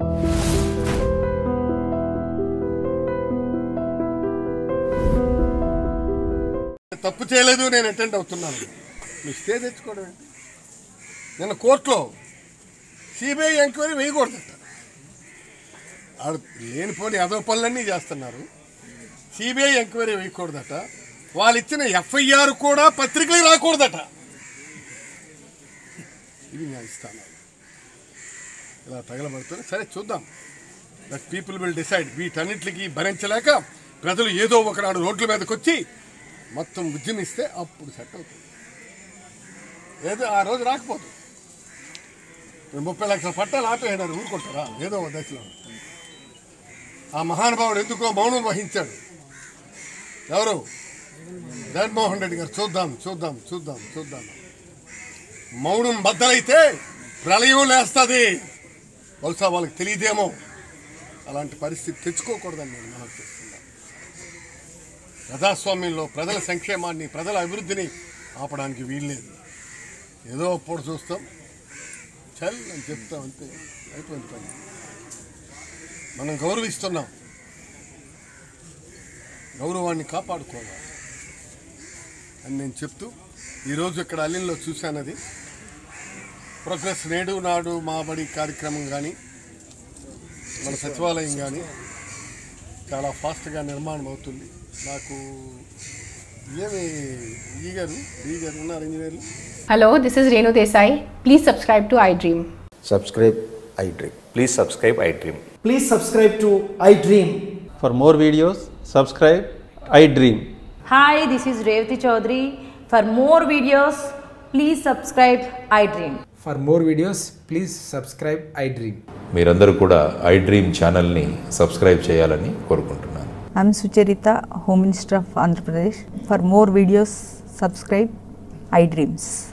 తప్పు చేయలేదు నేను అటెండ్ అవుతున్నాను మీ స్టే తెచ్చుకోవడం ఏంటి నిన్న కోర్టులో సిబిఐ ఎంక్వైరీ వేయకూడదట ఆడు లేనిపోని అదో పనులన్నీ చేస్తున్నారు సిబిఐ ఎంక్వైరీ వేయకూడదట వాళ్ళు ఇచ్చిన ఎఫ్ఐఆర్ కూడా పత్రికలు రాకూడదట ఇది న్యాయస్థానం ఇలా తగలబడుతుంది సరే చూద్దాం దట్ పీపుల్ విల్ డిసైడ్ వీటన్నిటికి భరించలేక ప్రజలు ఏదో ఒకనాడు రోడ్ల మీదకి వచ్చి మొత్తం ఉద్యమిస్తే అప్పుడు సెట్ అవుతుంది ఏదో ఆ రోజు రాకపోదు ఇప్పుడు ముప్పై లక్షల పట్టాలు ఆపేయడారు ఊరుకుంటారా ఏదో ఒక దశలో ఆ మహానుభావుడు ఎందుకో మౌనం వహించాడు ఎవరు జగన్మోహన్ రెడ్డి గారు చూద్దాం చూద్దాం చూద్దాం చూద్దాం మౌనం బద్దలైతే ప్రళయం లేస్తుంది బహుశా వాళ్ళకి తెలియదేమో అలాంటి పరిస్థితి తెచ్చుకోకూడదని నేను మనం చేస్తున్నాను ప్రజాస్వామ్యంలో ప్రజల సంక్షేమాన్ని ప్రజల అభివృద్ధిని ఆపడానికి వీల్లేదు ఏదో అప్పుడు చూస్తాం చల్ అని చెప్తాం అంతే అయిపోయింది పని మనం గౌరవిస్తున్నాం గౌరవాన్ని కాపాడుకోవాలి అని నేను చెప్తూ ఈరోజు ఇక్కడ అల్లిన్లో చూశానది ప్రోగ్రెస్ నేడు నాడు మా బడి కార్యక్రమం కానీ మన సచివాలయం కానీ చాలా ఫాస్ట్గా నిర్మాణం అవుతుంది నాకు ఏమి ఈ గారు ఈ గారు ఉన్నారు ఇంజనీర్లు Hello, this is Renu Desai. Please subscribe to iDream. subscribe iDream. Please subscribe iDream. Please subscribe to iDream. For more videos, subscribe I Dream. Hi, this is Revati Chaudhary. For more videos, please subscribe iDream. For more videos, please subscribe iDream. మీరందరూ కూడా iDream ఛానల్ని subscribe చేయాలని కోరుకుంటున్నాను I'm Sucharita, Home Minister of Andhra Pradesh. For more videos, subscribe iDreams.